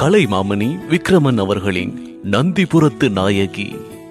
கலைமாமணி விக்ரமன் அவர்களின் நந்திபுரத்து நாயகி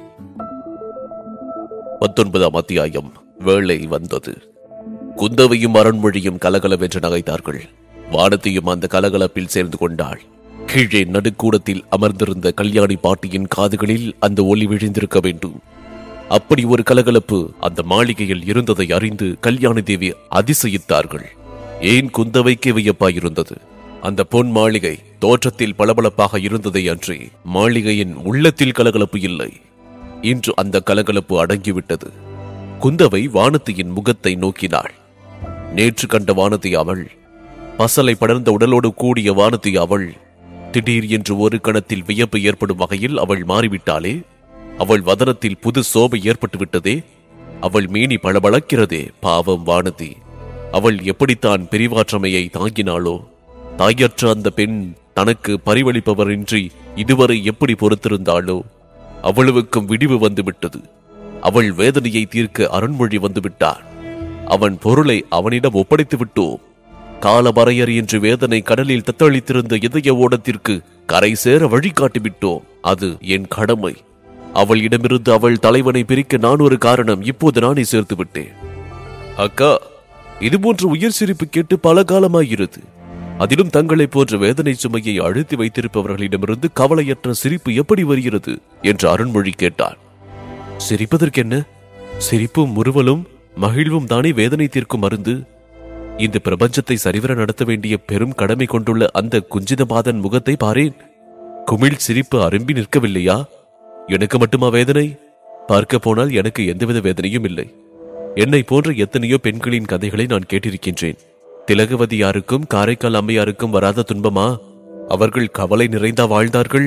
பத்தொன்பதாம் அத்தியாயம் வேளை வந்தது குந்தவையும் அருண்மொழியும் கலகலவென்று நகைத்தார்கள் வானத்தையும் அந்த கலகலப்பில் சேர்ந்து கொண்டாள் கீழே நடுக்கூடத்தில் அமர்ந்திருந்த கல்யாணி பாட்டியின் காதுகளில் அந்த ஒலி விழுந்திருக்க வேண்டும் அப்படி ஒரு கலகலப்பு அந்த மாளிகையில் இருந்ததை அறிந்து கல்யாணி தேவி அதிசயித்தார்கள் ஏன் குந்தவைக்கு வியப்பாயிருந்தது அந்த பொன் மாளிகை தோற்றத்தில் பளபளப்பாக இருந்ததை அன்றி மாளிகையின் உள்ளத்தில் கலகலப்பு இல்லை இன்று அந்த கலகலப்பு அடங்கிவிட்டது குந்தவை வானத்தியின் முகத்தை நோக்கினாள் நேற்று கண்ட வானதி அவள் பசலை படர்ந்த உடலோடு கூடிய வானதி அவள் திடீர் என்று ஒரு கணத்தில் வியப்பு ஏற்படும் வகையில் அவள் மாறிவிட்டாளே அவள் வதனத்தில் புது சோபை ஏற்பட்டு விட்டதே அவள் மேனி பளபளக்கிறதே பாவம் வானதி அவள் எப்படித்தான் பிரிவாற்றமையை தாங்கினாளோ தாயற்ற அந்த பெண் தனக்கு பரிவளிப்பவரின்றி இதுவரை எப்படி பொறுத்திருந்தாளோ அவ்வளவுக்கும் விடிவு வந்து விட்டது அவள் வேதனையை தீர்க்க அருண்மொழி வந்து விட்டார் அவன் பொருளை அவனிடம் ஒப்படைத்து விட்டோம் காலவரையறையின்றி வேதனை கடலில் தத்தளித்திருந்த இதய ஓடத்திற்கு கரை சேர வழிகாட்டி விட்டோம் அது என் கடமை அவளிடமிருந்து அவள் தலைவனை பிரிக்க நான் ஒரு காரணம் இப்போது நானே சேர்த்து விட்டேன் அக்கா இது போன்ற உயிர் சிரிப்பு கேட்டு பல காலமாகிறது அதிலும் தங்களைப் போன்ற வேதனை சுமையை அழுத்தி வைத்திருப்பவர்களிடமிருந்து கவலையற்ற சிரிப்பு எப்படி வருகிறது என்று அருண்மொழி கேட்டான் சிரிப்பதற்கென்ன சிரிப்பும் முறுவலும் மகிழ்வும் தானே வேதனை தீர்க்கும் மருந்து இந்த பிரபஞ்சத்தை சரிவர நடத்த வேண்டிய பெரும் கடமை கொண்டுள்ள அந்த குஞ்சிதபாதன் முகத்தை பாரேன் குமிழ் சிரிப்பு அரும்பி நிற்கவில்லையா எனக்கு மட்டுமா வேதனை பார்க்க போனால் எனக்கு எந்தவித வேதனையும் இல்லை என்னை போன்ற எத்தனையோ பெண்களின் கதைகளை நான் கேட்டிருக்கின்றேன் திலகவதியாருக்கும் காரைக்கால் அம்மையாருக்கும் வராத துன்பமா அவர்கள் கவலை நிறைந்தா வாழ்ந்தார்கள்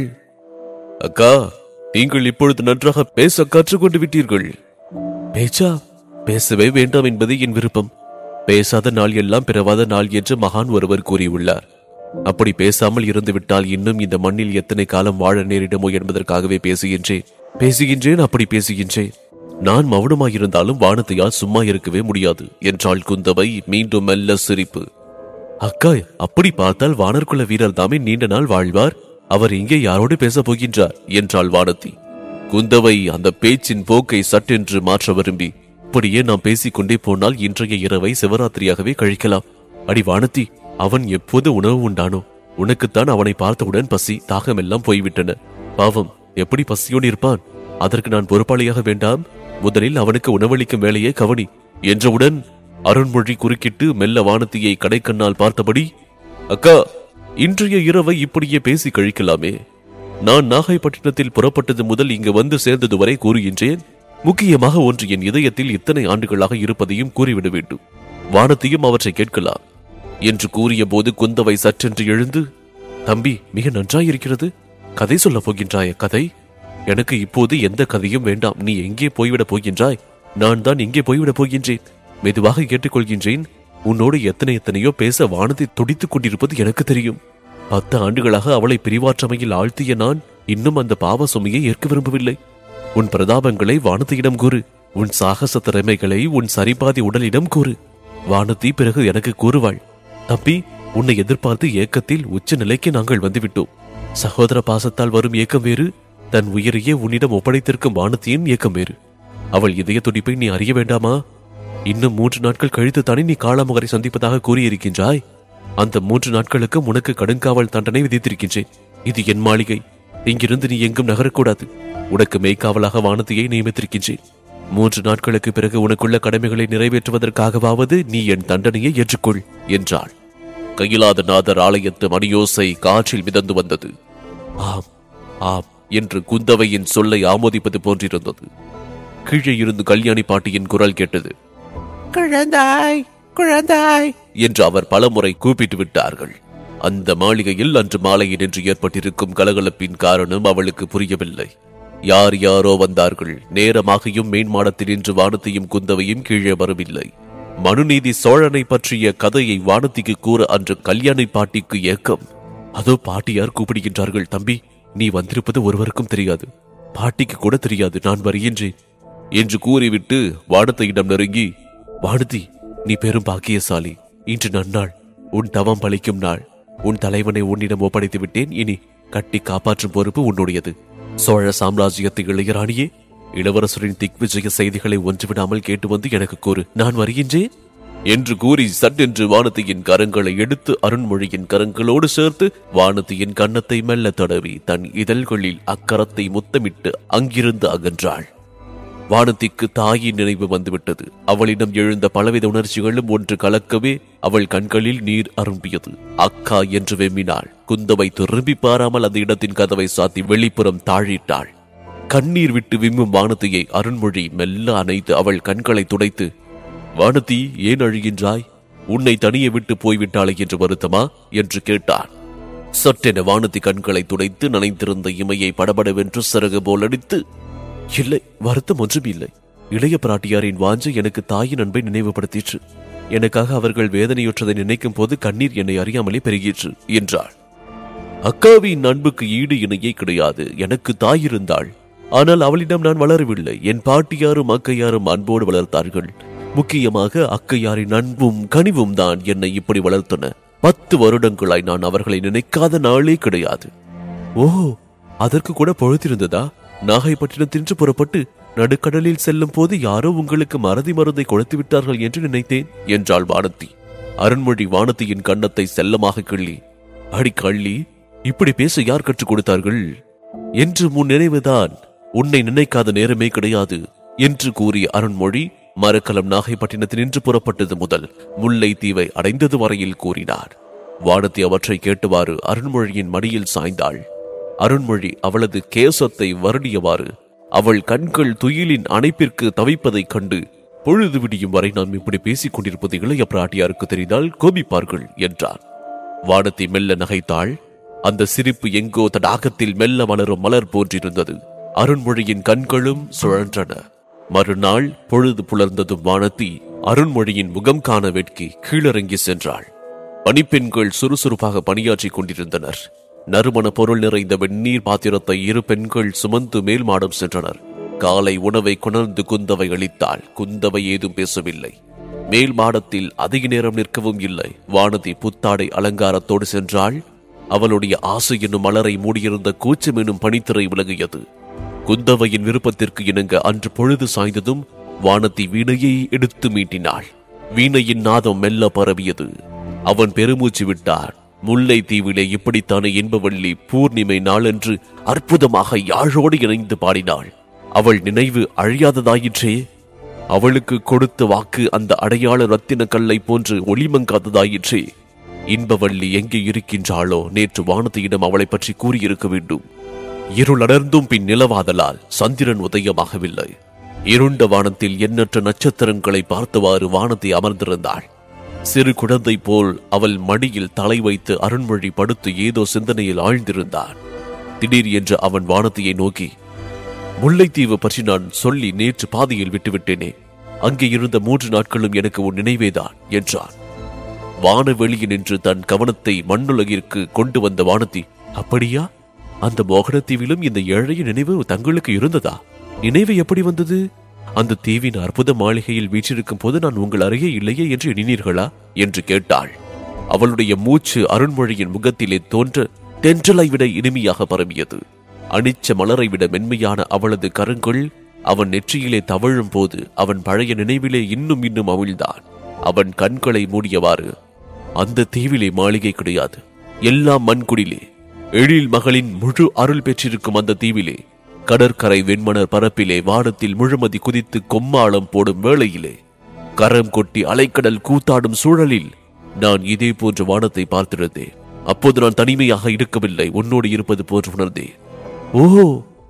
அக்கா நீங்கள் இப்பொழுது நன்றாக பேச கற்றுக்கொண்டு விட்டீர்கள் பேச்சா பேசவே வேண்டாம் என்பது என் விருப்பம் பேசாத நாள் எல்லாம் பிறவாத நாள் என்று மகான் ஒருவர் கூறியுள்ளார் அப்படி பேசாமல் இருந்து விட்டால் இன்னும் இந்த மண்ணில் எத்தனை காலம் வாழ நேரிடுமோ என்பதற்காகவே பேசுகின்றேன் பேசுகின்றேன் அப்படி பேசுகின்றேன் நான் மௌனமாயிருந்தாலும் வானத்தையால் சும்மா இருக்கவே முடியாது என்றாள் குந்தவை மீண்டும் மெல்ல சிரிப்பு அக்கா அப்படி பார்த்தால் வானர்குல வீரர் தாமே நீண்ட நாள் வாழ்வார் அவர் இங்கே யாரோடு பேசப் போகின்றார் என்றாள் வானதி குந்தவை அந்த பேச்சின் போக்கை சட்டென்று மாற்ற விரும்பி இப்படியே நாம் பேசிக்கொண்டே போனால் இன்றைய இரவை சிவராத்திரியாகவே கழிக்கலாம் அடி வானதி அவன் எப்போது உணவு உண்டானோ உனக்குத்தான் அவனை பார்த்தவுடன் பசி தாகமெல்லாம் போய்விட்டன பாவம் எப்படி பசியோடு இருப்பான் அதற்கு நான் பொறுப்பாளியாக வேண்டாம் முதலில் அவனுக்கு உணவளிக்கும் வேலையை கவனி என்றவுடன் அருண்மொழி குறுக்கிட்டு மெல்ல வானத்தியை கடைக்கண்ணால் பார்த்தபடி அக்கா இன்றைய இரவை இப்படியே பேசி கழிக்கலாமே நான் நாகைப்பட்டினத்தில் புறப்பட்டது முதல் இங்கு வந்து சேர்ந்தது வரை கூறுகின்றேன் முக்கியமாக ஒன்று என் இதயத்தில் இத்தனை ஆண்டுகளாக இருப்பதையும் கூறிவிட வேண்டும் வானத்தையும் அவற்றை கேட்கலாம் என்று கூறிய போது குந்தவை சற்றென்று எழுந்து தம்பி மிக நன்றாயிருக்கிறது கதை சொல்லப் போகின்றாய கதை எனக்கு இப்போது எந்த கதையும் வேண்டாம் நீ எங்கே போய்விடப் போகின்றாய் நான் தான் இங்கே போய்விடப் போகின்றேன் மெதுவாக கேட்டுக்கொள்கின்றேன் உன்னோடு எத்தனை எத்தனையோ பேச வானத்தை துடித்துக் கொண்டிருப்பது எனக்கு தெரியும் பத்து ஆண்டுகளாக அவளை பிரிவாற்றமையில் ஆழ்த்திய நான் இன்னும் அந்த பாவ சுமையை ஏற்க விரும்பவில்லை உன் பிரதாபங்களை வானத்தியிடம் கூறு உன் சாகச திறமைகளை உன் சரிபாதி உடலிடம் கூறு வானதி பிறகு எனக்கு கூறுவாள் தம்பி உன்னை எதிர்பார்த்து ஏக்கத்தில் உச்ச நிலைக்கு நாங்கள் வந்துவிட்டோம் சகோதர பாசத்தால் வரும் ஏக்கம் வேறு தன் உயிரையே உன்னிடம் ஒப்படைத்திருக்கும் வானத்தியின் ஏக்கம் வேறு அவள் இதய துடிப்பை நீ அறிய வேண்டாமா இன்னும் மூன்று நாட்கள் கழித்து தானே நீ காளாமுகரை சந்திப்பதாக கூறியிருக்கின்றாய் அந்த மூன்று நாட்களுக்கு உனக்கு கடுங்காவல் தண்டனை விதித்திருக்கின்றேன் இது என் மாளிகை இங்கிருந்து நீ எங்கும் நகரக்கூடாது உனக்கு மெய்க்காவலாக வானத்தையை நியமித்திருக்கின்றேன் மூன்று நாட்களுக்கு பிறகு உனக்குள்ள கடமைகளை நிறைவேற்றுவதற்காகவாவது நீ என் தண்டனையை ஏற்றுக்கொள் என்றாள் கையிலாதநாதர் ஆலயத்து மணியோசை காற்றில் மிதந்து வந்தது ஆம் ஆம் என்று குந்தவையின் சொல்லை ஆமோதிப்பது போன்றிருந்தது கீழே இருந்து கல்யாணி பாட்டியின் குரல் கேட்டது குழந்தாய் குழந்தாய் என்று அவர் பலமுறை கூப்பிட்டு விட்டார்கள் அந்த மாளிகையில் அன்று மாலையில் என்று ஏற்பட்டிருக்கும் கலகலப்பின் காரணம் அவளுக்கு புரியவில்லை யார் யாரோ வந்தார்கள் நேரமாகியும் மேன்மாடத்தில் இன்று வானத்தையும் குந்தவையும் கீழே வரவில்லை மனுநீதி சோழனை பற்றிய கதையை வானத்திக்கு கூற அன்று கல்யாணி பாட்டிக்கு ஏக்கம் அதோ பாட்டியார் கூப்பிடுகின்றார்கள் தம்பி நீ வந்திருப்பது ஒருவருக்கும் தெரியாது பாட்டிக்கு கூட தெரியாது நான் வருகின்றேன் என்று கூறிவிட்டு வானத்தையிடம் நெருங்கி வானதி நீ பெரும் பாக்கியசாலி இன்று நன்னாள் உன் தவம் பலிக்கும் நாள் உன் தலைவனை உன்னிடம் ஒப்படைத்து விட்டேன் இனி கட்டி காப்பாற்றும் பொறுப்பு உன்னுடையது சோழ சாம்ராஜ்யத்தை இளையராணியே இளவரசரின் திக்விஜய செய்திகளை ஒன்றுவிடாமல் கேட்டு வந்து எனக்கு கூறு நான் வருகின்றேன் என்று கூறி சட்டென்று வானதியின் கரங்களை எடுத்து அருண்மொழியின் கரங்களோடு சேர்த்து வானதியின் கன்னத்தை மெல்ல தடவி தன் இதழ்களில் அக்கரத்தை முத்தமிட்டு அங்கிருந்து அகன்றாள் வானதிக்கு தாயின் நினைவு வந்துவிட்டது அவளிடம் எழுந்த பலவித உணர்ச்சிகளும் ஒன்று கலக்கவே அவள் கண்களில் நீர் அரும்பியது அக்கா என்று வெம்மினாள் குந்தவை திரும்பி பாராமல் அந்த இடத்தின் கதவை சாத்தி வெளிப்புறம் தாழிட்டாள் கண்ணீர் விட்டு விம்மும் வானதியை அருண்மொழி மெல்ல அணைத்து அவள் கண்களை துடைத்து வானதி ஏன் அழுகின்றாய் உன்னை தனியே விட்டு போய்விட்டாளே என்று வருத்தமா என்று கேட்டான் சட்டென வானதி கண்களை துடைத்து நனைந்திருந்த இமையை படபடவென்று சிறகு போல் அடித்து இல்லை வருத்தம் ஒன்றும் இல்லை இளைய பிராட்டியாரின் வாஞ்சை எனக்கு தாயின் அன்பை நினைவுபடுத்திற்று எனக்காக அவர்கள் வேதனையுற்றதை நினைக்கும் போது கண்ணீர் என்னை அறியாமலே பெருகிற்று என்றாள் அக்காவின் அன்புக்கு ஈடு இணையே கிடையாது எனக்கு தாய் இருந்தாள் ஆனால் அவளிடம் நான் வளரவில்லை என் பாட்டியாரும் அக்கையாரும் அன்போடு வளர்த்தார்கள் முக்கியமாக அக்கையாரின் அன்பும் கனிவும் தான் என்னை இப்படி வளர்த்தன பத்து வருடங்களாய் நான் அவர்களை நினைக்காத நாளே கிடையாது ஓ அதற்கு கூட பொழுத்திருந்ததா நாகைப்பட்டினத்தின்று புறப்பட்டு நடுக்கடலில் செல்லும் போது யாரோ உங்களுக்கு மறதி மருந்தை கொடுத்து விட்டார்கள் என்று நினைத்தேன் என்றாள் வானதி அருண்மொழி வானதியின் கன்னத்தை செல்லமாக கிள்ளி அடி கள்ளி இப்படி பேச யார் கற்றுக் கொடுத்தார்கள் என்று முன் நினைவுதான் உன்னை நினைக்காத நேரமே கிடையாது என்று கூறிய அருண்மொழி மரக்கலம் நாகைப்பட்டினத்தினின்று புறப்பட்டது முதல் முல்லை தீவை அடைந்தது வரையில் கூறினார் வானதி அவற்றை கேட்டவாறு அருண்மொழியின் மடியில் சாய்ந்தாள் அருண்மொழி அவளது கேசத்தை வருடியவாறு அவள் கண்கள் துயிலின் அணைப்பிற்கு தவிப்பதைக் கண்டு பொழுது விடியும் வரை நாம் இப்படி பேசிக் கொண்டிருப்பது இளைய பிராட்டியாருக்கு தெரிந்தால் கோபிப்பார்கள் என்றான் வானத்தை மெல்ல நகைத்தாள் அந்த சிரிப்பு எங்கோ தடாகத்தில் மெல்ல மலரும் மலர் போன்றிருந்தது அருண்மொழியின் கண்களும் சுழன்றன மறுநாள் பொழுது புலர்ந்ததும் வானதி அருண்மொழியின் முகம் காண வெட்கி கீழிறங்கி சென்றாள் பணிப்பெண்கள் சுறுசுறுப்பாக பணியாற்றிக் கொண்டிருந்தனர் நறுமண பொருள் நிறைந்த வெந்நீர் பாத்திரத்தை இரு பெண்கள் சுமந்து மேல் மாடம் சென்றனர் காலை உணவை கொணர்ந்து குந்தவை அளித்தாள் குந்தவை ஏதும் பேசவில்லை மேல் மாடத்தில் அதிக நேரம் நிற்கவும் இல்லை வானதி புத்தாடை அலங்காரத்தோடு சென்றாள் அவளுடைய ஆசை என்னும் மலரை மூடியிருந்த கூச்சம் எனும் பனித்திரை விலகியது குந்தவையின் விருப்பத்திற்கு இணங்க அன்று பொழுது சாய்ந்ததும் வானதி வீணையை எடுத்து மீட்டினாள் வீணையின் நாதம் மெல்ல பரவியது அவன் பெருமூச்சு விட்டான் முல்லை தீவிலே இப்படித்தானே இன்பவள்ளி பூர்ணிமை நாளன்று அற்புதமாக யாழோடு இணைந்து பாடினாள் அவள் நினைவு அழியாததாயிற்றே அவளுக்கு கொடுத்த வாக்கு அந்த அடையாள ரத்தின கல்லை போன்று ஒளிமங்காததாயிற்றே இன்பவள்ளி எங்கே இருக்கின்றாளோ நேற்று வானதியிடம் அவளை பற்றி கூறியிருக்க வேண்டும் இருள் அடர்ந்தும் பின் நிலவாதலால் சந்திரன் உதயமாகவில்லை இருண்ட வானத்தில் எண்ணற்ற நட்சத்திரங்களை பார்த்தவாறு வானத்தை அமர்ந்திருந்தாள் சிறு குழந்தை போல் அவள் மடியில் தலை வைத்து அருண்மொழி படுத்து ஏதோ சிந்தனையில் ஆழ்ந்திருந்தான் திடீர் என்று அவன் வானத்தையை நோக்கி முல்லைத்தீவு பற்றி நான் சொல்லி நேற்று பாதியில் விட்டுவிட்டேனே அங்கே இருந்த மூன்று நாட்களும் எனக்கு உன் நினைவேதான் என்றான் வானவெளியில் நின்று தன் கவனத்தை மண்ணுலகிற்கு கொண்டு வந்த வானதி அப்படியா அந்த மோகனத்தீவிலும் இந்த ஏழைய நினைவு தங்களுக்கு இருந்ததா நினைவு எப்படி வந்தது அந்த தீவின் அற்புத மாளிகையில் வீற்றிருக்கும் போது நான் உங்கள் அருகே இல்லையே என்று எண்ணினீர்களா என்று கேட்டாள் அவளுடைய மூச்சு அருண்மொழியின் முகத்திலே தோன்ற தென்றலை விட இனிமையாக பரவியது அனிச்ச மலரை விட மென்மையான அவளது கரங்கள் அவன் நெற்றியிலே தவழும் போது அவன் பழைய நினைவிலே இன்னும் இன்னும் அவிழ்ந்தான் அவன் கண்களை மூடியவாறு அந்த தீவிலே மாளிகை கிடையாது எல்லாம் மண்குடிலே எழில் மகளின் முழு அருள் பெற்றிருக்கும் அந்த தீவிலே கடற்கரை வெண்மணர் பரப்பிலே வானத்தில் முழுமதி குதித்து கொம்மாளம் போடும் வேளையிலே கரம் கொட்டி அலைக்கடல் கூத்தாடும் சூழலில் நான் இதே போன்ற வானத்தை பார்த்திருந்தேன் அப்போது நான் தனிமையாக இருக்கவில்லை உன்னோடு இருப்பது போன்று உணர்ந்தேன் ஓ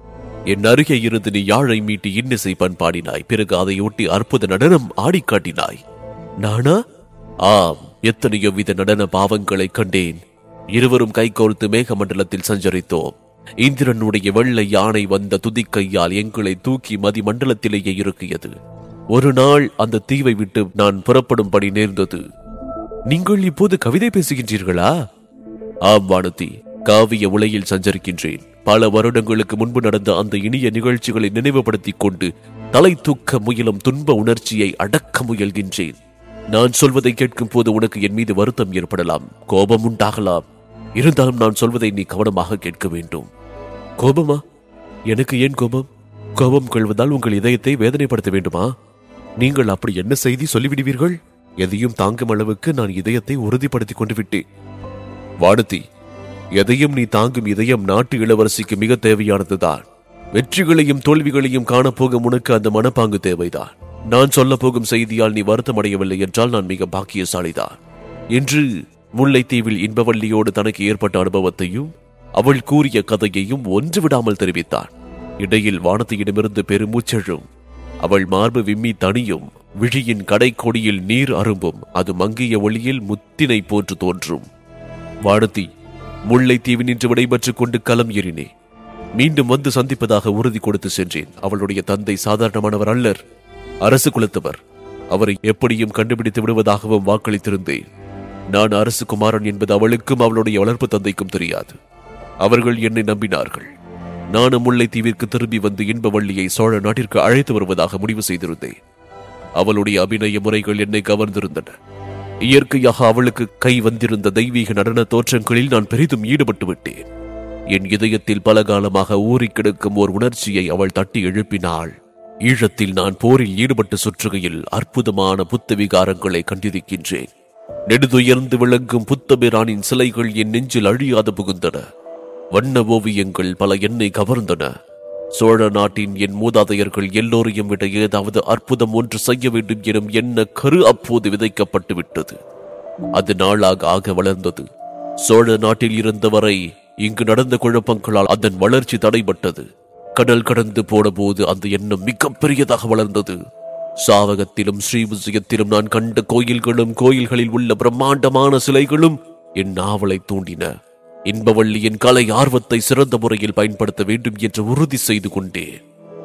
என் அருகே இருந்து நீ யாழை மீட்டி இன்னிசை பண்பாடினாய் பிறகு அதை ஒட்டி அற்புத நடனம் ஆடிக் காட்டினாய் நானா ஆம் எத்தனையோ வித நடன பாவங்களை கண்டேன் இருவரும் கைகோர்த்து மேகமண்டலத்தில் சஞ்சரித்தோம் இந்திரனுடைய வெள்ளை யானை வந்த துதிக்கையால் எங்களை தூக்கி மதிமண்டலத்திலேயே இருக்கியது ஒரு நாள் அந்த தீவை விட்டு நான் புறப்படும்படி நேர்ந்தது நீங்கள் இப்போது கவிதை பேசுகின்றீர்களா ஆம் வானதி காவிய உலையில் சஞ்சரிக்கின்றேன் பல வருடங்களுக்கு முன்பு நடந்த அந்த இனிய நிகழ்ச்சிகளை நினைவுபடுத்திக் கொண்டு தலை தூக்க முயலும் துன்ப உணர்ச்சியை அடக்க முயல்கின்றேன் நான் சொல்வதை கேட்கும் போது உனக்கு என் மீது வருத்தம் ஏற்படலாம் கோபம் உண்டாகலாம் இருந்தாலும் நான் சொல்வதை நீ கவனமாக கேட்க வேண்டும் கோபமா எனக்கு ஏன் கோபம் கோபம் கொள்வதால் உங்கள் இதயத்தை வேதனைப்படுத்த வேண்டுமா நீங்கள் அப்படி என்ன செய்தி சொல்லிவிடுவீர்கள் எதையும் தாங்கும் அளவுக்கு நான் இதயத்தை உறுதிப்படுத்திக் கொண்டு விட்டேன் வானதி எதையும் நீ தாங்கும் இதயம் நாட்டு இளவரசிக்கு மிக தேவையானதுதான் வெற்றிகளையும் தோல்விகளையும் காணப்போகும் உனக்கு அந்த மனப்பாங்கு தேவைதான் நான் சொல்ல போகும் செய்தியால் நீ வருத்தமடையவில்லை என்றால் நான் மிக பாக்கியசாலிதான் என்று முல்லைத்தீவில் இன்பவள்ளியோடு தனக்கு ஏற்பட்ட அனுபவத்தையும் அவள் கூறிய கதையையும் ஒன்று விடாமல் தெரிவித்தான் இடையில் வானத்தியிடமிருந்து பெருமூச்செழும் அவள் மார்பு விம்மி தனியும் விழியின் கடைக்கொடியில் நீர் அரும்பும் அது மங்கிய ஒளியில் முத்தினை போன்று தோன்றும் வானத்தி முல்லைத்தீவு நின்று விடைபெற்றுக் கொண்டு களம் ஏறினே மீண்டும் வந்து சந்திப்பதாக உறுதி கொடுத்து சென்றேன் அவளுடைய தந்தை சாதாரணமானவர் அல்லர் அரசு குலத்தவர் அவரை எப்படியும் கண்டுபிடித்து விடுவதாகவும் வாக்களித்திருந்தேன் நான் அரசு குமாரன் என்பது அவளுக்கும் அவளுடைய வளர்ப்பு தந்தைக்கும் தெரியாது அவர்கள் என்னை நம்பினார்கள் நானும் முல்லைத்தீவிற்கு திரும்பி வந்து இன்பவள்ளியை சோழ நாட்டிற்கு அழைத்து வருவதாக முடிவு செய்திருந்தேன் அவளுடைய அபிநய முறைகள் என்னை கவர்ந்திருந்தன இயற்கையாக அவளுக்கு கை வந்திருந்த தெய்வீக நடன தோற்றங்களில் நான் பெரிதும் ஈடுபட்டு விட்டேன் என் இதயத்தில் பல காலமாக ஊறிக் கிடக்கும் ஓர் உணர்ச்சியை அவள் தட்டி எழுப்பினாள் ஈழத்தில் நான் போரில் ஈடுபட்டு சுற்றுகையில் அற்புதமான புத்த விகாரங்களை கண்டிருக்கின்றேன் நெடுதுயர்ந்து விளங்கும் புத்தபிரானின் சிலைகள் என் நெஞ்சில் அழியாது புகுந்தன வண்ண ஓவியங்கள் பல என்னை கவர்ந்தன சோழ நாட்டின் என் மூதாதையர்கள் எல்லோரையும் விட ஏதாவது அற்புதம் ஒன்று செய்ய வேண்டும் எனும் எண்ண கரு அப்போது விதைக்கப்பட்டு விட்டது அது நாளாக ஆக வளர்ந்தது சோழ நாட்டில் இருந்தவரை இங்கு நடந்த குழப்பங்களால் அதன் வளர்ச்சி தடைபட்டது கடல் கடந்து போன போது அந்த எண்ணம் மிகப்பெரியதாக வளர்ந்தது சாவகத்திலும் ஸ்ரீவிஜயத்திலும் நான் கண்ட கோயில்களும் கோயில்களில் உள்ள பிரம்மாண்டமான சிலைகளும் என் நாவலை தூண்டின இன்பவள்ளியின் கலை ஆர்வத்தை சிறந்த முறையில் பயன்படுத்த வேண்டும் என்று உறுதி செய்து கொண்டேன்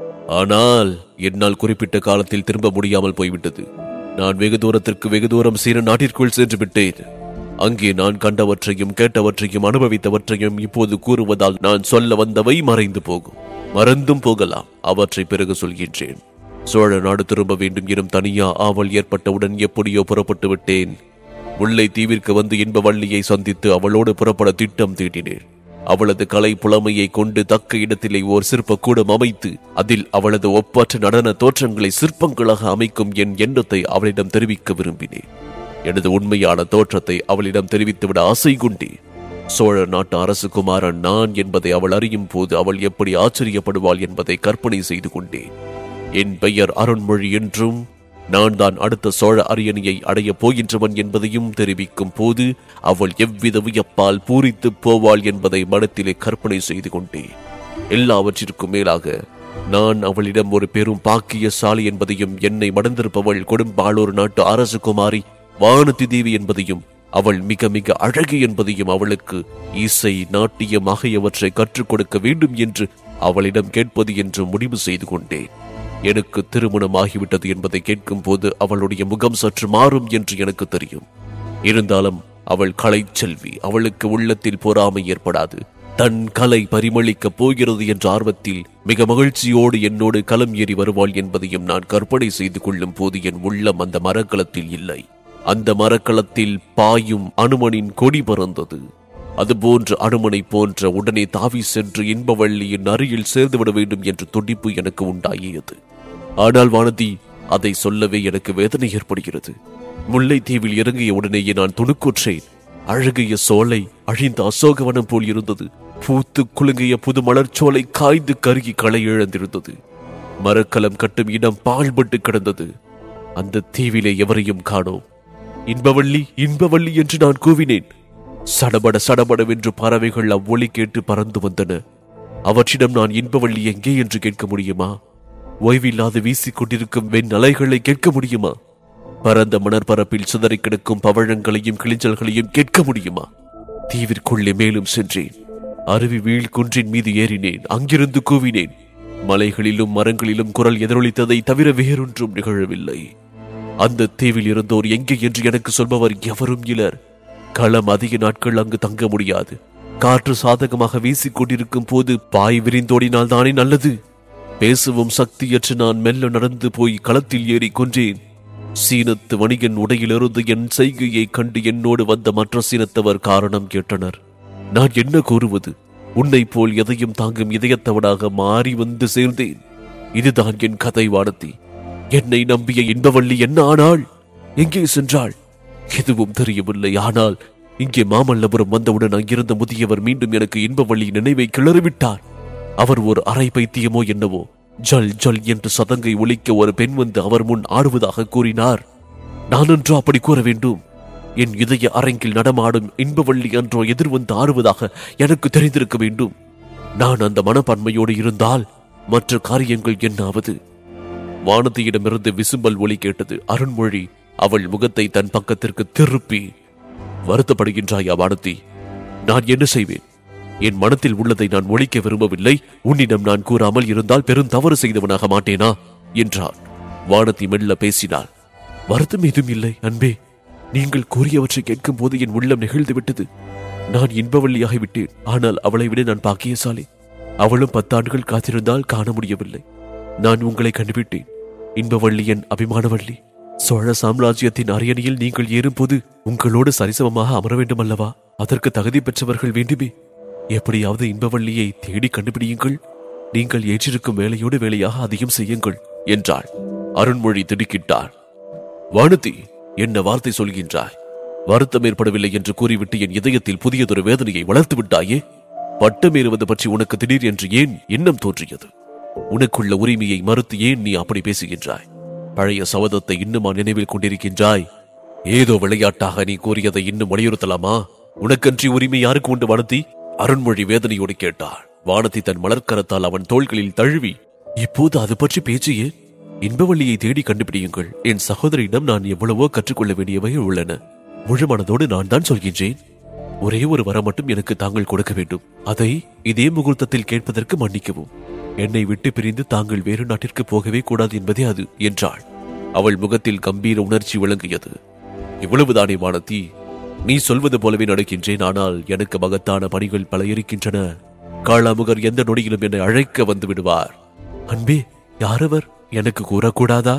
ஆனால் என்னால் குறிப்பிட்ட காலத்தில் திரும்ப முடியாமல் போய்விட்டது நான் வெகு தூரத்திற்கு வெகு தூரம் சீன நாட்டிற்குள் சென்று விட்டேன் அங்கே நான் கண்டவற்றையும் கேட்டவற்றையும் அனுபவித்தவற்றையும் இப்போது கூறுவதால் நான் சொல்ல வந்தவை மறைந்து போகும் மறந்தும் போகலாம் அவற்றை பிறகு சொல்கின்றேன் சோழ நாடு திரும்ப வேண்டும் எனும் தனியா ஆவல் ஏற்பட்டவுடன் எப்படியோ புறப்பட்டு விட்டேன் முல்லை தீவிற்கு வந்து இன்ப வள்ளியை சந்தித்து அவளோடு புறப்பட திட்டம் தீட்டினேன் அவளது கலை புலமையை கொண்டு தக்க இடத்திலே ஓர் சிற்ப கூடம் அமைத்து அதில் அவளது ஒப்பற்ற நடன தோற்றங்களை சிற்பங்களாக அமைக்கும் என் எண்ணத்தை அவளிடம் தெரிவிக்க விரும்பினேன் எனது உண்மையான தோற்றத்தை அவளிடம் தெரிவித்துவிட ஆசை கொண்டேன் சோழ நாட்டு அரசு குமாரன் நான் என்பதை அவள் அறியும் போது அவள் எப்படி ஆச்சரியப்படுவாள் என்பதை கற்பனை செய்து கொண்டேன் என் பெயர் அருண்மொழி என்றும் நான் தான் அடுத்த சோழ அரியணையை அடையப் போகின்றவன் என்பதையும் தெரிவிக்கும் போது அவள் எவ்வித வியப்பால் பூரித்து போவாள் என்பதை மனத்திலே கற்பனை செய்து கொண்டேன் எல்லாவற்றிற்கும் மேலாக நான் அவளிடம் ஒரு பெரும் பாக்கியசாலி என்பதையும் என்னை மடந்திருப்பவள் கொடும்பாளூர் நாட்டு அரசு குமாரி வானதி தேவி என்பதையும் அவள் மிக மிக அழகு என்பதையும் அவளுக்கு இசை நாட்டியம் ஆகியவற்றை கற்றுக் கொடுக்க வேண்டும் என்று அவளிடம் கேட்பது என்று முடிவு செய்து கொண்டேன் எனக்கு திருமணம் ஆகிவிட்டது என்பதை கேட்கும் போது அவளுடைய முகம் சற்று மாறும் என்று எனக்கு தெரியும் இருந்தாலும் அவள் கலைச்செல்வி அவளுக்கு உள்ளத்தில் பொறாமை ஏற்படாது தன் கலை பரிமளிக்கப் போகிறது என்ற ஆர்வத்தில் மிக மகிழ்ச்சியோடு என்னோடு களம் ஏறி வருவாள் என்பதையும் நான் கற்பனை செய்து கொள்ளும் போது என் உள்ளம் அந்த மரக்களத்தில் இல்லை அந்த மரக்களத்தில் பாயும் அனுமனின் கொடி பறந்தது அதுபோன்று அனுமனை போன்ற உடனே தாவி சென்று இன்பவள்ளியின் அருகில் சேர்ந்துவிட வேண்டும் என்ற துடிப்பு எனக்கு உண்டாகியது ஆனால் வானதி அதை சொல்லவே எனக்கு வேதனை ஏற்படுகிறது முல்லைத்தீவில் இறங்கிய உடனேயே நான் துணுக்குற்றேன் அழகிய சோலை அழிந்த அசோகவனம் போல் இருந்தது பூத்து குலுங்கிய புது மலர்ச்சோலை காய்ந்து கருகி களை இழந்திருந்தது மரக்கலம் கட்டும் இடம் பாழ்பட்டு கிடந்தது அந்த தீவிலே எவரையும் காணோம் இன்பவள்ளி இன்பவள்ளி என்று நான் கூவினேன் சடபட சடபடவென்று பறவைகள் அவ்வொலி கேட்டு பறந்து வந்தன அவற்றிடம் நான் இன்பவள்ளி எங்கே என்று கேட்க முடியுமா ஓய்வில்லாது வீசிக் கொண்டிருக்கும் வெண் அலைகளை கேட்க முடியுமா பரந்த மணற்பரப்பில் சிதறிக் கிடக்கும் பவழங்களையும் கிளிஞ்சல்களையும் கேட்க முடியுமா தீவிற்குள்ளே மேலும் சென்றேன் அருவி வீழ் குன்றின் மீது ஏறினேன் அங்கிருந்து கூவினேன் மலைகளிலும் மரங்களிலும் குரல் எதிரொலித்ததை தவிர வேறொன்றும் நிகழவில்லை அந்த தீவில் இருந்தோர் எங்கே என்று எனக்கு சொல்பவர் எவரும் இலர் களம் அதிக நாட்கள் அங்கு தங்க முடியாது காற்று சாதகமாக வீசிக் கொண்டிருக்கும் போது பாய் விரிந்தோடினால் தானே நல்லது பேசவும் சக்தியற்று நான் மெல்ல நடந்து போய் களத்தில் ஏறி கொன்றேன் சீனத்து வணிகன் உடையிலிருந்து என் செய்கையை கண்டு என்னோடு வந்த மற்ற சீனத்தவர் காரணம் கேட்டனர் நான் என்ன கூறுவது உன்னை போல் எதையும் தாங்கும் இதயத்தவனாக மாறி வந்து சேர்ந்தேன் இதுதான் என் கதை வானத்தி என்னை நம்பிய இன்பவள்ளி என்ன ஆனாள் எங்கே சென்றாள் எதுவும் தெரியவில்லை ஆனால் இங்கே மாமல்லபுரம் வந்தவுடன் அங்கிருந்த முதியவர் மீண்டும் எனக்கு இன்பவள்ளி நினைவை கிளறிவிட்டார் அவர் ஒரு அரை பைத்தியமோ என்னவோ ஜல் ஜல் என்று சதங்கை ஒலிக்க ஒரு பெண் வந்து அவர் முன் ஆடுவதாக கூறினார் நான் என்றோ அப்படி கூற வேண்டும் என் இதய அரங்கில் நடமாடும் இன்பவள்ளி என்றோ எதிர்வந்து ஆடுவதாக எனக்கு தெரிந்திருக்க வேண்டும் நான் அந்த மனப்பான்மையோடு இருந்தால் மற்ற காரியங்கள் என்னாவது வானதியிடமிருந்து விசும்பல் ஒலி கேட்டது அருண்மொழி அவள் முகத்தை தன் பக்கத்திற்கு திருப்பி வருத்தப்படுகின்றாயா வானதி நான் என்ன செய்வேன் என் மனத்தில் உள்ளதை நான் ஒழிக்க விரும்பவில்லை உன்னிடம் நான் கூறாமல் இருந்தால் பெரும் தவறு செய்தவனாக மாட்டேனா என்றார் வானதி மெல்ல பேசினாள் வருத்தம் எதுவும் இல்லை அன்பே நீங்கள் கூறியவற்றை கேட்கும் போது என் உள்ளம் நெகிழ்ந்து விட்டது நான் இன்பவள்ளியாகி விட்டேன் ஆனால் அவளை விட நான் பாக்கியசாலி அவளும் பத்தாண்டுகள் காத்திருந்தால் காண முடியவில்லை நான் உங்களை கண்டுவிட்டேன் இன்பவள்ளி என் அபிமானவள்ளி சோழ சாம்ராஜ்யத்தின் அரியணையில் நீங்கள் ஏறும்போது உங்களோடு சரிசமமாக அமர வேண்டும் அல்லவா அதற்கு தகுதி பெற்றவர்கள் வேண்டுமே எப்படியாவது இன்பவள்ளியை தேடி கண்டுபிடியுங்கள் நீங்கள் ஏற்றிருக்கும் வேலையோடு வேலையாக அதிகம் செய்யுங்கள் என்றாள் அருண்மொழி திடுக்கிட்டார் வானதி என்ன வார்த்தை சொல்கின்றாய் வருத்தம் ஏற்படவில்லை என்று கூறிவிட்டு என் இதயத்தில் புதியதொரு வேதனையை வளர்த்து விட்டாயே பட்டமேறுவது பற்றி உனக்கு திடீர் என்று ஏன் எண்ணம் தோன்றியது உனக்குள்ள உரிமையை மறுத்து ஏன் நீ அப்படி பேசுகின்றாய் பழைய சபதத்தை இன்னுமா நினைவில் கொண்டிருக்கின்றாய் ஏதோ விளையாட்டாக நீ கூறியதை இன்னும் வலியுறுத்தலாமா உனக்கன்றி உரிமை யாருக்கு உண்டு வானதி அருண்மொழி வேதனையோடு கேட்டாள் வானதி தன் மலர்க்கரத்தால் அவன் தோள்களில் தழுவி இப்போது அது பற்றி பேச்சு ஏன் இன்பவள்ளியை தேடி கண்டுபிடியுங்கள் என் சகோதரியிடம் நான் எவ்வளவோ கற்றுக்கொள்ள வேண்டியவை உள்ளன முழு மனதோடு நான் தான் சொல்கின்றேன் ஒரே ஒரு வரம் மட்டும் எனக்கு தாங்கள் கொடுக்க வேண்டும் அதை இதே முகூர்த்தத்தில் கேட்பதற்கு மன்னிக்கவும் என்னை விட்டு பிரிந்து தாங்கள் வேறு நாட்டிற்கு போகவே கூடாது என்பதே அது என்றாள் அவள் முகத்தில் கம்பீர உணர்ச்சி விளங்கியது இவ்வளவுதானே வானதி நீ சொல்வது போலவே நடக்கின்றேன் ஆனால் எனக்கு மகத்தான பணிகள் பல இருக்கின்றன காளாமுகர் எந்த நொடியிலும் என்னை அழைக்க வந்து விடுவார் அன்பே யாரவர் எனக்கு கூறக்கூடாதா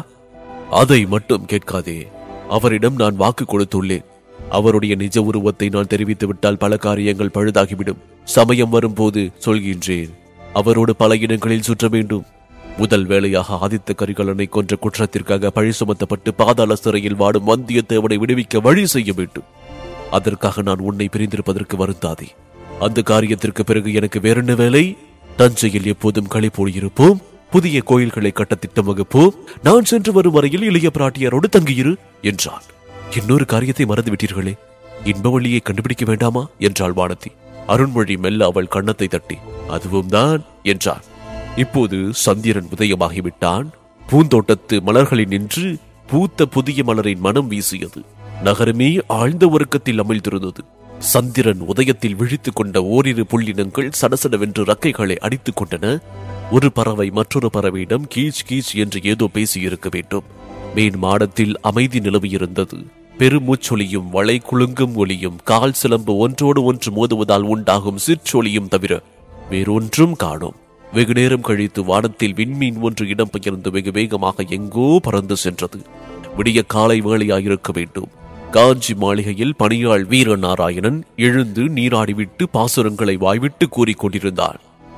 அதை மட்டும் கேட்காதே அவரிடம் நான் வாக்கு கொடுத்துள்ளேன் அவருடைய நிஜ உருவத்தை நான் தெரிவித்து விட்டால் பல காரியங்கள் பழுதாகிவிடும் சமயம் வரும்போது சொல்கின்றேன் அவரோடு பல இடங்களில் சுற்ற வேண்டும் முதல் வேளையாக ஆதித்த கரிகாலனை கொன்ற குற்றத்திற்காக பழி சுமத்தப்பட்டு பாதாள சிறையில் வாடும் வந்தியத்தேவனை விடுவிக்க வழி செய்ய வேண்டும் அதற்காக நான் உன்னை பிரிந்திருப்பதற்கு வருந்தாதே அந்த காரியத்திற்கு பிறகு எனக்கு வேறென்ன வேலை தஞ்சையில் எப்போதும் களிப்போடு இருப்போம் புதிய கோயில்களை கட்ட திட்டம் வகுப்போம் நான் சென்று வரும் வரையில் இளைய பிராட்டியாரோடு தங்கியிரு என்றான் இன்னொரு காரியத்தை மறந்து விட்டீர்களே இன்பவள்ளியை கண்டுபிடிக்க வேண்டாமா என்றாள் வானதி அருண்மொழி மெல்ல அவள் கன்னத்தை தட்டி அதுவும் தான் என்றான் இப்போது சந்திரன் உதயமாகிவிட்டான் பூந்தோட்டத்து மலர்களில் நின்று பூத்த புதிய மலரின் மனம் வீசியது நகரமே ஆழ்ந்த உறக்கத்தில் அமிழ்ந்திருந்தது சந்திரன் உதயத்தில் விழித்துக் கொண்ட ஓரிரு புள்ளினங்கள் சடசடவென்று ரக்கைகளை அடித்துக் கொண்டன ஒரு பறவை மற்றொரு பறவையிடம் கீச் கீச் என்று ஏதோ பேசியிருக்க வேண்டும் மேன் மாடத்தில் அமைதி நிலவியிருந்தது பெருமூச்சொலியும் வளை குலுங்கும் ஒலியும் கால் சிலம்பு ஒன்றோடு ஒன்று மோதுவதால் உண்டாகும் சிற்றொலியும் தவிர வேறொன்றும் காணோம் வெகு நேரம் கழித்து வானத்தில் விண்மீன் ஒன்று இடம் பெயர்ந்து வெகு வேகமாக எங்கோ பறந்து சென்றது விடிய காலை வேளையாயிருக்க வேண்டும் காஞ்சி மாளிகையில் பணியாள் வீரநாராயணன் எழுந்து நீராடிவிட்டு பாசுரங்களை வாய்விட்டு கூறிக் கொண்டிருந்தான்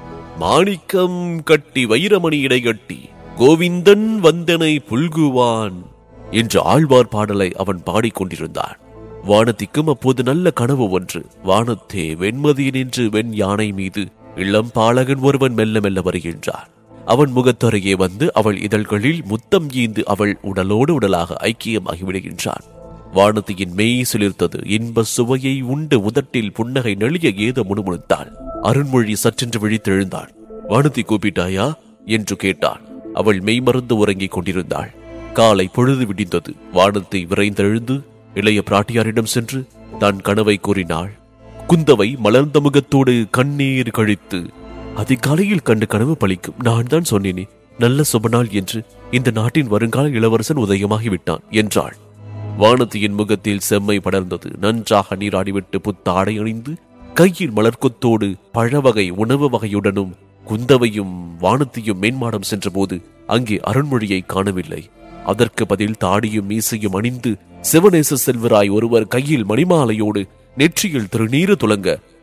மாணிக்கம் கட்டி வைரமணி இடைகட்டி கோவிந்தன் வந்தனை புல்குவான் என்று ஆழ்வார் பாடலை அவன் பாடிக்கொண்டிருந்தான் வானத்திக்கும் அப்போது நல்ல கனவு ஒன்று வானத்தே வெண்மதி நின்று வெண் யானை மீது இளம் பாலகன் ஒருவன் மெல்ல மெல்ல வருகின்றான் அவன் முகத்தருகே வந்து அவள் இதழ்களில் முத்தம் ஈந்து அவள் உடலோடு உடலாக ஐக்கியமாகி விடுகின்றான் வானதியின் மெய் சிலிர்த்தது இன்ப சுவையை உண்டு உதட்டில் புன்னகை நெளிய ஏதோ முணுமுணுத்தாள் அருண்மொழி சற்றென்று விழித்தெழுந்தாள் வானதி கூப்பிட்டாயா என்று கேட்டான் அவள் மெய்மறந்து உறங்கிக் கொண்டிருந்தாள் காலை பொழுது விடிந்தது வானத்தை விரைந்தெழுந்து இளைய பிராட்டியாரிடம் சென்று தான் கனவை கூறினாள் குந்தவை மலர்ந்த முகத்தோடு கண்ணீர் கழித்து அதிகாலையில் கண்டு கனவு பலிக்கும் நான் தான் சொன்னேனே நல்ல சுபநாள் என்று இந்த நாட்டின் வருங்கால இளவரசன் உதயமாகி விட்டான் என்றாள் வானதியின் முகத்தில் செம்மை படர்ந்தது நன்றாக நீராடிவிட்டு புத்தாடை அணிந்து கையில் மலர்க்கொத்தோடு பழவகை உணவு வகையுடனும் குந்தவையும் வானத்தையும் மேன்மாடம் சென்றபோது அங்கே அருண்மொழியை காணவில்லை அதற்கு பதில் தாடியும் மீசையும் அணிந்து சிவநேச செல்வராய் ஒருவர் கையில் மணிமாலையோடு நெற்றியில் திருநீறு துலங்க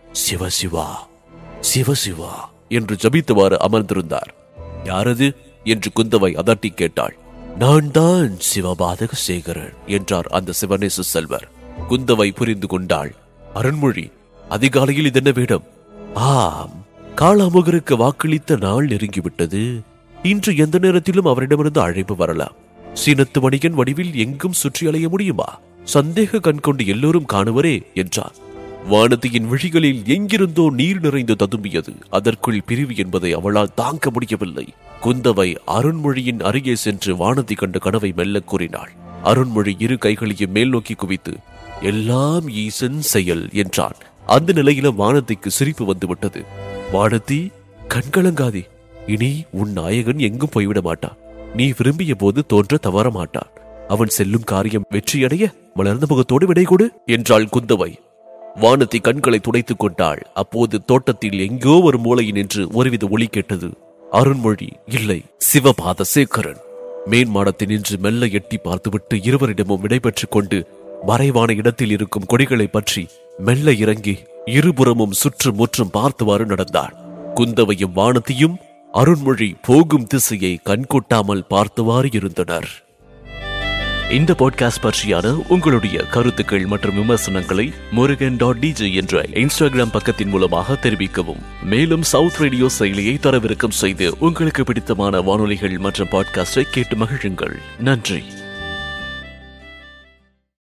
சிவசிவா சிவசிவா என்று ஜபித்தவாறு அமர்ந்திருந்தார் யாரது என்று குந்தவை அதட்டி கேட்டாள் நான் தான் சிவபாதக சேகரன் என்றார் அந்த சிவநேச செல்வர் குந்தவை புரிந்து கொண்டாள் அருண்மொழி அதிகாலையில் இதென்ன வேடம் ஆம் காளாமுகருக்கு வாக்களித்த நாள் நெருங்கிவிட்டது இன்று எந்த நேரத்திலும் அவரிடமிருந்து அழைப்பு வரலாம் சீனத்து வணிகன் வடிவில் எங்கும் சுற்றி அலைய முடியுமா சந்தேக கண் கொண்டு எல்லோரும் காணுவரே என்றார் வானதியின் விழிகளில் எங்கிருந்தோ நீர் நிறைந்து ததும்பியது அதற்குள் பிரிவு என்பதை அவளால் தாங்க முடியவில்லை குந்தவை அருண்மொழியின் அருகே சென்று வானதி கண்ட கனவை மெல்ல கூறினாள் அருண்மொழி இரு கைகளையும் மேல் நோக்கி குவித்து எல்லாம் ஈசன் செயல் என்றான் அந்த நிலையில வானதிக்கு சிரிப்பு வந்துவிட்டது வானதி கண்கலங்காதே இனி உன் நாயகன் எங்கும் போய்விட மாட்டான் நீ விரும்பிய போது தோன்ற தவற மாட்டான் அவன் செல்லும் காரியம் வெற்றியடைய மலர்ந்த முகத்தோடு விடை கொடு என்றாள் குந்தவை வானதி கண்களை துடைத்துக் கொண்டாள் அப்போது தோட்டத்தில் எங்கோ ஒரு மூலையில் நின்று ஒருவித ஒளி கேட்டது அருண்மொழி இல்லை சிவபாத சேகரன் மேன்மாடத்தில் நின்று மெல்ல எட்டி பார்த்துவிட்டு இருவரிடமும் விடைபெற்றுக் கொண்டு மறைவான இடத்தில் இருக்கும் கொடிகளை பற்றி மெல்ல இறங்கி இருபுறமும் சுற்றும் முற்றும் பார்த்தவாறு நடந்தாள் குந்தவையும் வானதியும் அருண்மொழி போகும் திசையை கண்கொட்டாமல் பார்த்தவாறு இருந்தனர் இந்த பாட்காஸ்ட் பற்றியான உங்களுடைய கருத்துக்கள் மற்றும் விமர்சனங்களை முருகன் டாட் டிஜே என்ற இன்ஸ்டாகிராம் பக்கத்தின் மூலமாக தெரிவிக்கவும் மேலும் சவுத் ரேடியோ செயலியை தரவிறக்கம் செய்து உங்களுக்கு பிடித்தமான வானொலிகள் மற்றும் பாட்காஸ்டை கேட்டு மகிழுங்கள் நன்றி